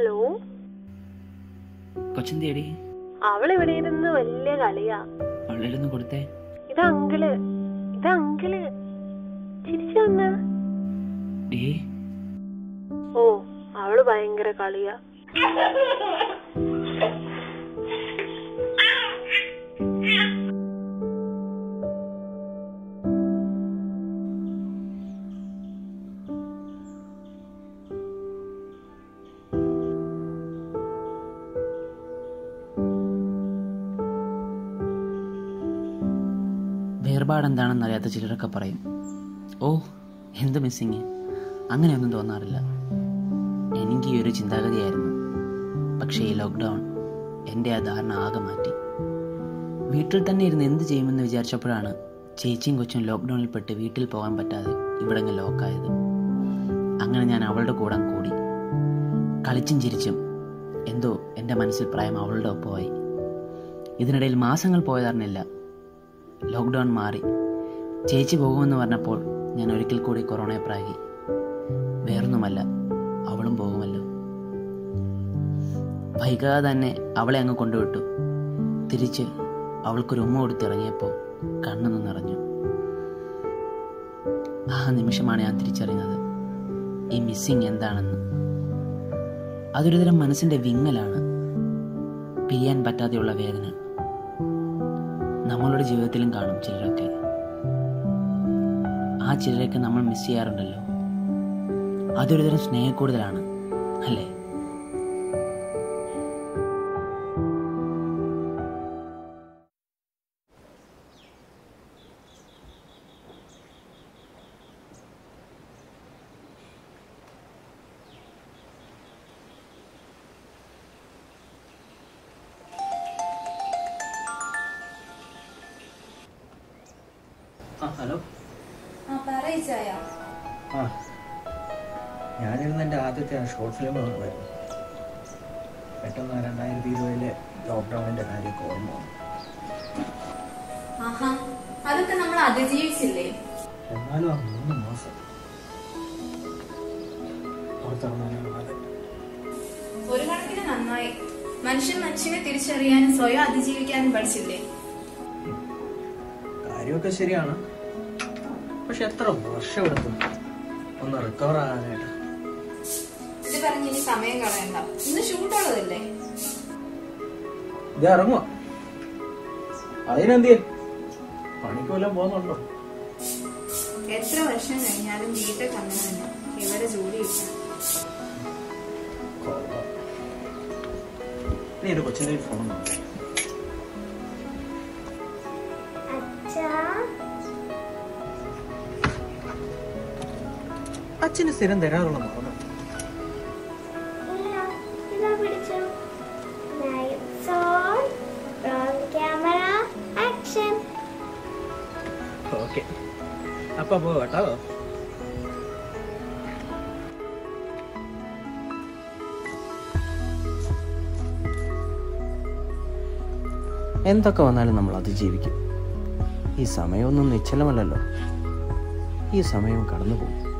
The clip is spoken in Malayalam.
ഹലോ കൊച്ചെന്തേടി അവളിവിടെ ഇരുന്ന് വലിയ കളിയാ അവളുടെ ഒന്ന് കൊടുത്തേ ഇത് അങ്കിള് ഇത് അങ്കിള് ചിരിച്ചു വന്ന ഡേ ഓ അവള് ഭയങ്കര കളിയാ വേർപാട് എന്താണെന്ന് അറിയാത്ത ചിലരൊക്കെ പറയും ഓ എന്ത് മിസ്സിങ് അങ്ങനെയൊന്നും തോന്നാറില്ല എനിക്ക് ഈ ഒരു ചിന്താഗതിയായിരുന്നു പക്ഷേ ഈ ലോക്ക്ഡൗൺ എൻ്റെ ആ ധാരണ ആകെ മാറ്റി വീട്ടിൽ തന്നെ ഇരുന്ന് എന്ത് ചെയ്യുമെന്ന് വിചാരിച്ചപ്പോഴാണ് ചേച്ചിയും കൊച്ചും ലോക്ക്ഡൗണിൽ പെട്ട് വീട്ടിൽ പോകാൻ പറ്റാതെ ഇവിടെ അങ്ങ് ലോക്കായത് അങ്ങനെ ഞാൻ അവളുടെ കൂടെ അങ്ങ് കൂടി കളിച്ചും ചിരിച്ചും എന്തോ എൻ്റെ മനസ്സിൽ പ്രായം അവളുടെ ഒപ്പമായി ഇതിനിടയിൽ മാസങ്ങൾ പോയതറിഞ്ഞില്ല ലോക്ക്ഡൗൺ മാറി ചേച്ചി പോകുമെന്ന് പറഞ്ഞപ്പോൾ ഞാൻ ഒരിക്കൽ കൂടി കൊറോണയെ പ്രാഗി വേറൊന്നുമല്ല അവളും പോകുമല്ലോ വൈകാതെ തന്നെ അവളെ അങ്ങ് കൊണ്ടുവിട്ടു തിരിച്ച് അവൾക്കൊരു ഉമ്മ കൊടുത്തിറങ്ങിയപ്പോൾ കണ്ണൊന്ന് നിറഞ്ഞു ആ നിമിഷമാണ് ഞാൻ തിരിച്ചറിഞ്ഞത് ഈ മിസ്സിങ് എന്താണെന്ന് അതൊരു തരം മനസ്സിൻ്റെ വിങ്ങലാണ് പിരിയാൻ പറ്റാതെയുള്ള വേദന നമ്മളുടെ ജീവിതത്തിലും കാണും ചിലരൊക്കെ ആ ചിലരൊക്കെ നമ്മൾ മിസ് ചെയ്യാറുണ്ടല്ലോ അതൊരു തരം സ്നേഹക്കൂടുതലാണ് അല്ലേ ആ ഹലോ ആ പറയിച്ചായ ആ ഞാനിരുന്ന് എൻ്റെ ആദ്യത്തെ ആ ഷോർട്ട് ഫിലിം കാണുമായിരുന്നു പെട്ടെന്ന് രണ്ടായിരത്തി ഇരുപതിലെ ലോക്ക്ഡൗണിൻ്റെ കാര്യമൊക്കെ ഓർമ്മ വന്നു ആഹാ അതൊക്കെ നമ്മൾ അതിജീവിച്ചില്ലേ എന്നാലും ആ മൂന്ന് മാസം പുറത്തിറങ്ങാനാകാതെ ഒരു കണക്കിന് നന്നായി മനുഷ്യൻ മനുഷ്യനെ തിരിച്ചറിയാനും സ്വയം അതിജീവിക്കാനും പഠിച്ചില്ലേ കാര്യമൊക്കെ ശരിയാണ് പക്ഷെ എത്ര വർഷം എടുത്തു ഒന്ന് റിക്കവർ ആകാനായിട്ട് ഇത് പറഞ്ഞ് ഇനി സമയം കളയണ്ട ഇന്ന് ഷൂട്ടുള്ളതല്ലേ ഇത് ഇറങ്ങുക അതിനെന്തിയെ പണിക്ക് വല്ലതും പോകുന്നുണ്ടോ എത്ര വർഷം കഴിഞ്ഞാലും വീട്ടിൽ കണ്ണു തന്നെ ഇവിടെ ജോലി കിട്ടാൻ കൊള്ളാം. നീ ഒരു കൊച്ചിൻ്റെ ഫോൺ നോക്കി അച്ഛന് സ്ഥിരം തരാറുള്ള മറന്നു ഇല്ല, ഇതാ പിടിച്ചോ. Lights on, roll camera, action. Okay അപ്പൊ പോ കേട്ടോ എന്തൊക്കെ വന്നാലും നമ്മൾ അതിജീവിക്കും ഈ സമയമൊന്നും നിശ്ചലമല്ലല്ലോ ഈ സമയവും കടന്നു പോകും